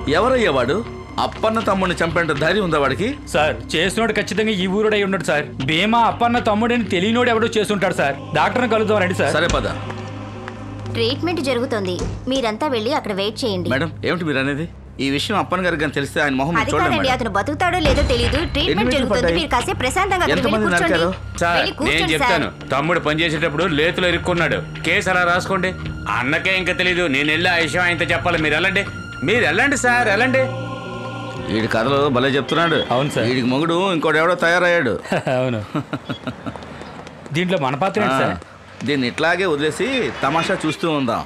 ఎవరయ్యా వాడు అప్పన్న తమ్ముడిని చంపేంత ధైర్యం ఉందా వాడికి సార్ చేసినోడు ఖచ్చితంగా ఈ ఊరుడై ఉన్నాడు సార్ భీమా అప్పన్న తమ్ముడని తెలియనోడు ఎవడో చేసుంటాడు సార్ డాక్టర్ని కలుద్దాం రండి సార్ సరే పద ట్రీట్మెంట్ జరుగుతోంది మీరంతా వెళ్ళి అక్కడ వెయిట్ చేయండి మేడం ఏమిటి మీరు అనేది ఈ విషయం అప్పన్న గారికి కానీ తెలిస్తే ఆయన మొహం అది చూడండి కాదండి మేడం అతను బతుకుతాడో లేదో తెలియదు ఎన్ని ట్రీట్మెంట్ మీటర్లు జరుగుతుంది పడ్డాయి? మీరు కాసేపు ప్రశాంతంగా అక్కడికి వెళ్ళి ఎంతమంది కూర్చోండి నరికారు? సార్ వెళ్ళి నేను కూర్చోండి చెప్తాను సార్ తమ్ముడు పనిచేసేటప్పుడు లేతులో ఇరుక్కున్నాడు కేసు అలా రాసుకోండి అన్నకే ఇంకా తెలీదు నేను వెళ్ళి ఆ విషయం ఆయనతో చెప్పాలి మీరు వెళ్ళండి మీరు వెళ్ళండి సార్ వెళ్ళండి వీడి కథలు భలే చెప్తున్నాడు అవును సార్. వీడికి మొగుడు ఇంకోటి ఎవడో తయారయ్యాడు అవును దీంట్లో మన పాత్ర ఏంటి ఆ, సార్ దీన్ని ఇట్లాగే వదిలేసి తమాషా చూస్తూ ఉందాం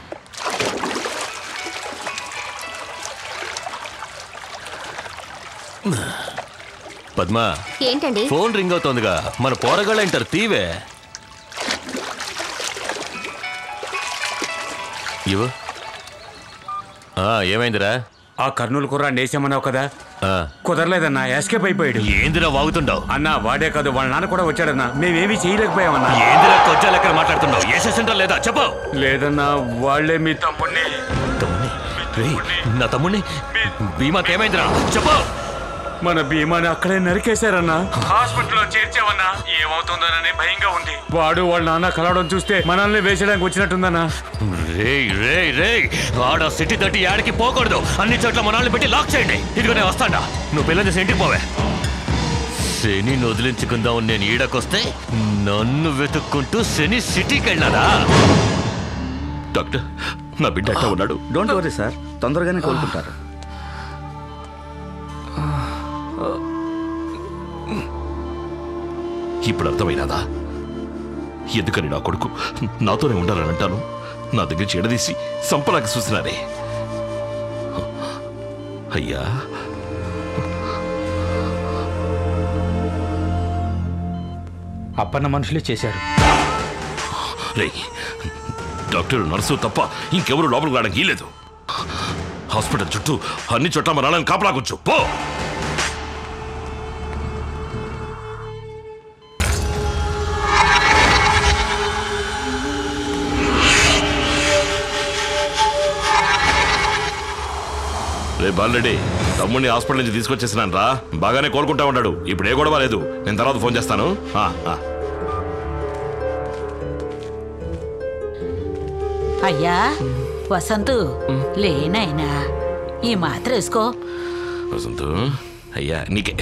పద్మా ఏంటండి ఫోన్ రింగ్ అవుతోందిగా మన పోరగాళ్ళ ఇంటారు తీవే ఇవ్వు ఆ, ఏమైందిరా ఆ కర్నూలు కుర్రాన్ని వేసామన్నావు కదా ఆ, కుదరలేదన్నా ఎస్కేప్ అయిపోయాడు ఏందిరా వాగుతుండవు అన్నా వాడే కాదు వాళ్ళ నాన్న కూడా వచ్చాడన్నా మేమేమీ చేయలేకపోయామన్నా ఏందిరా కొజ్జా లెక్కన మాట్లాడుతున్నావు ఏసేసింటా లేదా చెప్పు లేదన్నా వాళ్ళే మీ తమ్ముడిని తమ్ముణ్ణి రేయ్, నా తమ్ముణ్ణి భీమాకేమైందిరా చెప్పు మన భీమాని అక్కడే నరికేశారన్నా హాస్పిటల్లో చేర్చామన్నా ఏమవుతుందోనని భయంగా ఉంది వాడు వాళ్ళ నాన్న కలవడం చూస్తే మనల్ని వేసేయడానికి వచ్చినట్టుందన్నా రేయ్ రేయ్ రేయ్ ఆడ సిటీ తట్టి యాడికి పోకూడదు అన్ని చోట్ల మనల్ని పెట్టి లాక్ చేయండి ఇదిగో నేను వస్తాడా నువ్వు పిల్లలు చేసి ఇంటికి పోవే శని వదిలించుకుందాం నేను ఈడకొస్తే నన్ను వెతుక్కుంటూ శని సిటీకి వెళ్ళాడా డాక్టర్ నా బిడ్డ ఎట్లా ఉన్నాడు డోంట్ వరీ సార్ తొందరగానే కోలుకుంటారు ఇప్పుడు అర్థమైనదా ఎందుకని నా కొడుకు నాతోనే ఉండాలని అంటాను నా దగ్గర చెడదీసి సంపలాకి చూసినారే అయ్యా అప్పన్న మనుషులే చేశారు రే డాక్టర్ నర్సు తప్ప ఇంకెవరు లోపలికి రావడానికి వీలేదు హాస్పిటల్ చుట్టూ అన్ని చోట్ల మన వాళ్ళని కాపలాకొచ్చు పో రే బాలరెడ్డి తమ్ముడిని హాస్పిటల్ నుంచి తీసుకొచ్చేసినాను రా బాగానే కోలుకుంటా ఉన్నాడు ఇప్పుడు ఏ గొడవ లేదు నేను తర్వాత ఫోన్ చేస్తాను ఆ, ఆ. అయ్యా వసంతు లేనైనా ఈ మాత్ర వేసుకో వసంతు అయ్యా నీకే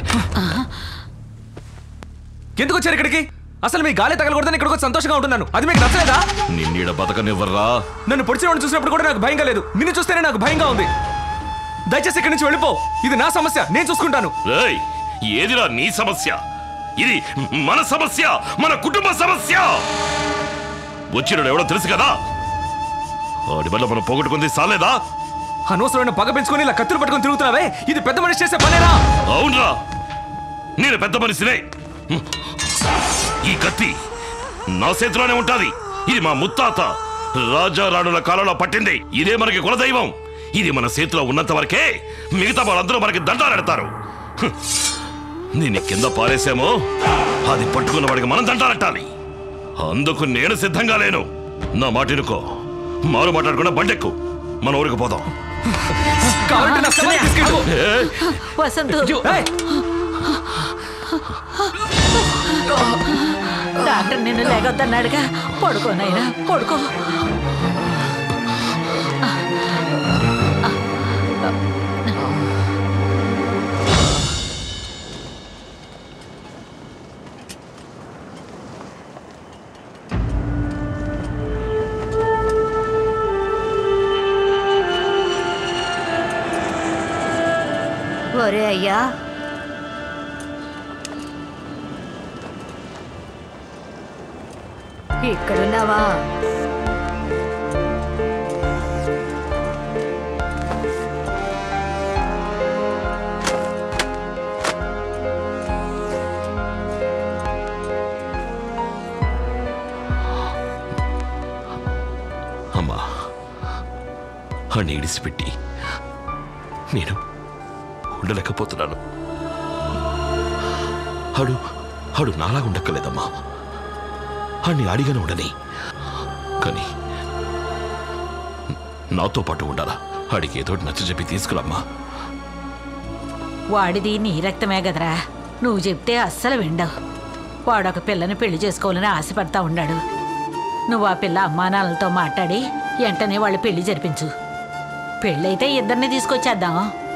ఎందుకు వచ్చారు ఇక్కడికి అసలు మీ గాలి తగలకూడదని ఇక్కడికి వచ్చి సంతోషంగా ఉంటున్నాను అది మీకు నచ్చలేదా నిన్నీడ బతకనివ్వర్రా నన్ను పొడిచిన చూసినప్పుడు కూడా నాకు భయంగా లేదు నిన్ను చూస్తేనే నాకు భయంగా ఉంది దయచేసి ఇక్కడి నుంచి వెళ్ళిపో ఇది నా సమస్య నేను చూసుకుంటాను రేయ్ ఏదిరా నీ సమస్య ఇది మన సమస్య మన కుటుంబ సమస్య వచ్చినాడు ఎవడో తెలుసు కదా వాడి వల్ల మనం పోగొట్టుకుంది సాలేదా అనవసరమైన పగ పెంచుకొని ఇలా కత్తులు పట్టుకొని తిరుగుతున్నావే ఇది పెద్ద మనిషి చేసే పనేనా అవునరా నేను పెద్ద మనిషినే ఈ కత్తి నా చేతిలోనే ఉంటాది ఇది మా ముత్తాత రాజా రాణుల కాలంలో పట్టింది ఇదే మనకి కులదైవం ఇది మన చేతిలో ఉన్నంత వరకే మిగతా వాళ్ళందరూ మనకి దండాలెడతారు హ్మ్. దీన్ని కింద పారేసామో అది పట్టుకున్న వాడికి మనం దండాలెట్టాలి అందుకు నేను సిద్ధంగా లేను నా మాటినుకో మారు మాట్లాడకుండా బండెక్కు మన ఊరికి పోదాం కావాలంటే నా శవాన్ని తీసుకెళ్ళు. ఏయ్, వసంతు ఏయ్, డాక్టర్ నిన్ను లేగొద్దన్నాడుగా పడుకోనైనా పడుకో ఒరే అయ్యా ఇక్కడున్నావా అమ్మా అని ఇడిసిపెట్టి నేను ఉండలేకపోతున్నాను ఆడు ఆడు నాలాగా ఉండక్కలేదమ్మా ఆడిని అడిగానే ఉండని కానీ నాతో పాటు ఉండాలా ఆడికి ఏదో నచ్చ చెప్పి తీసుకురమ్మా వాడిది నీ రక్తమే కదరా నువ్వు చెప్తే అస్సలు విండవు వాడొక పిల్లని పెళ్లి చేసుకోవాలని ఆశపడతా ఉన్నాడు నువ్వు ఆ పిల్ల అమ్మానాన్నలతో మాట్లాడి వెంటనే వాళ్ళు పెళ్లి జరిపించు పెళ్ళైతే ఇద్దరిని తీసుకొచ్చేద్దాం